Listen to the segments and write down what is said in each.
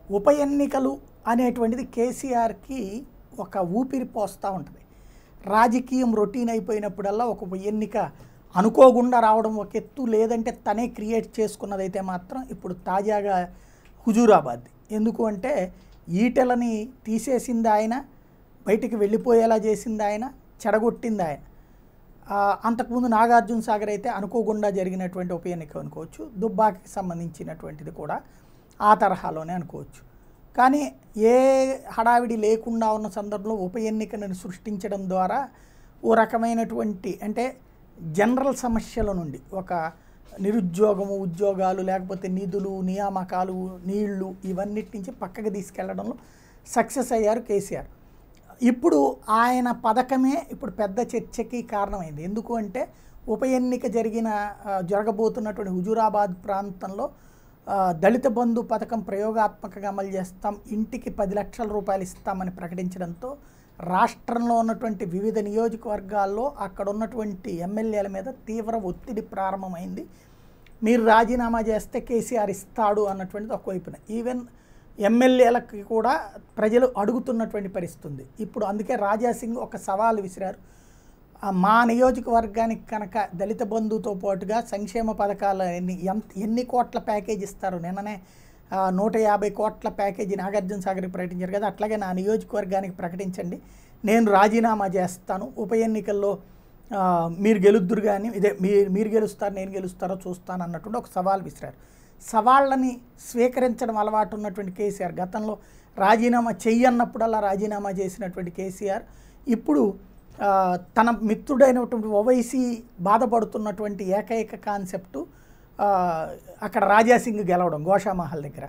ఉప ఎన్నికలు అనేటువంటిది కేసీఆర్కి ఒక ఊపిరి పోస్తూ ఉంటుంది రాజకీయం రొటీన్ అయిపోయినప్పుడల్లా ఒక ఉప ఎన్నిక అనుకోకుండా రావడం ఒక ఎత్తు లేదంటే తనే క్రియేట్ చేసుకున్నదైతే మాత్రం ఇప్పుడు తాజాగా హుజూరాబాద్ ఎందుకు అంటే ఈటెలని తీసేసింది ఆయన బయటికి వెళ్ళిపోయేలా చేసింది ఆయన చెడగొట్టింది ఆయన ఆ, అంతకుముందు నాగార్జున సాగర్ అయితే అనుకోకుండా జరిగినటువంటి ఉప ఎన్నిక అనుకోవచ్చు దుబ్బాకి సంబంధించినటువంటిది కూడా ఆ తరహాలోనే అనుకోవచ్చు కానీ ఏ హడావిడి లేకుండా ఉన్న సందర్భంలో ఉప ఎన్నికను సృష్టించడం ద్వారా ఓ రకమైనటువంటి అంటే జనరల్ సమస్యల నుండి ఒక నిరుద్యోగము ఉద్యోగాలు లేకపోతే నిధులు నియామకాలు నీళ్లు ఇవన్నిటి నుంచి పక్కకు తీసుకెళ్లడంలో సక్సెస్ అయ్యారు కేసీఆర్ ఇప్పుడు ఆయన పథకమే ఇప్పుడు పెద్ద చర్చకి కారణమైంది ఎందుకు అంటే ఉప ఎన్నిక జరిగిన ఆ, జరగబోతున్నటువంటి హుజూరాబాద్ ప్రాంతంలో ఆ, దళిత బంధు పథకం ప్రయోగాత్మకంగా అమలు చేస్తాం ఇంటికి పది లక్షల రూపాయలు ఇస్తామని ప్రకటించడంతో రాష్ట్రంలో ఉన్నటువంటి వివిధ నియోజకవర్గాల్లో అక్కడ ఉన్నటువంటి ఎమ్మెల్యేల మీద తీవ్ర ఒత్తిడి ప్రారంభమైంది మీరు రాజీనామా చేస్తే కేసీఆర్ ఇస్తాడు అన్నటువంటిది ఒకవైపున ఈవెన్ ఎమ్మెల్యేలకి కూడా ప్రజలు అడుగుతున్నటువంటి పరిస్థితి ఉంది ఇప్పుడు అందుకే రాజాసింగ్ ఒక సవాల్ విసిరారు ఆ మా నియోజకవర్గానికి కనుక దళిత బంధుతో పాటుగా సంక్షేమ పథకాలు ఎన్ని ఎంత ఎన్ని కోట్ల ప్యాకేజ్ ఇస్తారు నిన్ననే ఆ, నూట యాభై కోట్ల ప్యాకేజీ నాగార్జున సాగర్కి ప్రకటించారు కదా అట్లాగే నా నియోజకవర్గానికి ప్రకటించండి నేను రాజీనామా చేస్తాను ఉప ఎన్నికల్లో ఆ, మీరు గెలుద్దురు కానీ ఇదే మీరు మీరు గెలుస్తారు నేను గెలుస్తారో చూస్తాను అన్నటువంటి ఒక సవాల్ విసిరారు సవాళ్ళని స్వీకరించడం అలవాటు ఉన్నటువంటి కేసీఆర్ గతంలో రాజీనామా చెయ్యన్నప్పుడల్లా రాజీనామా చేసినటువంటి కేసీఆర్ ఇప్పుడు ఆ, తన మిత్రుడైనటువంటి ఓవైసీ బాధపడుతున్నటువంటి ఏకైక కాన్సెప్టు ఆ, అక్కడ రాజాసింగ్ గెలవడం గోషామహల్ దగ్గర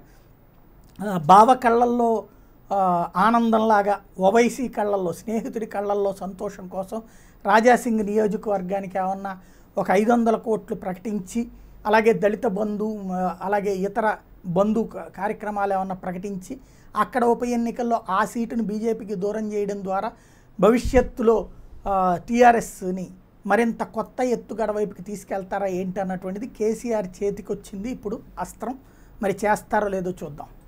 ఆ, బావ కళ్ళల్లో ఆ, ఆనందంలాగా ఓవైసీ కళ్ళల్లో స్నేహితుడి కళ్ళల్లో సంతోషం కోసం రాజాసింగ్ నియోజకవర్గానికి ఏమన్నా ఒక ఐదు వందల కోట్లు ప్రకటించి అలాగే దళిత బంధు ఆ, అలాగే ఇతర బంధు క- కార్యక్రమాలు ఏమన్నా ప్రకటించి అక్కడ ఉప ఎన్నికల్లో ఆ సీటును బీజేపీకి దూరం చేయడం ద్వారా భవిష్యత్తులో టీఆర్ఎస్ని మరింత కొత్త ఎత్తుగడ వైపుకి తీసుకెళ్తారా ఏంటి అన్నటువంటిది కేసీఆర్ చేతికి వచ్చింది ఇప్పుడు అస్త్రం మరి చేస్తారో లేదో చూద్దాం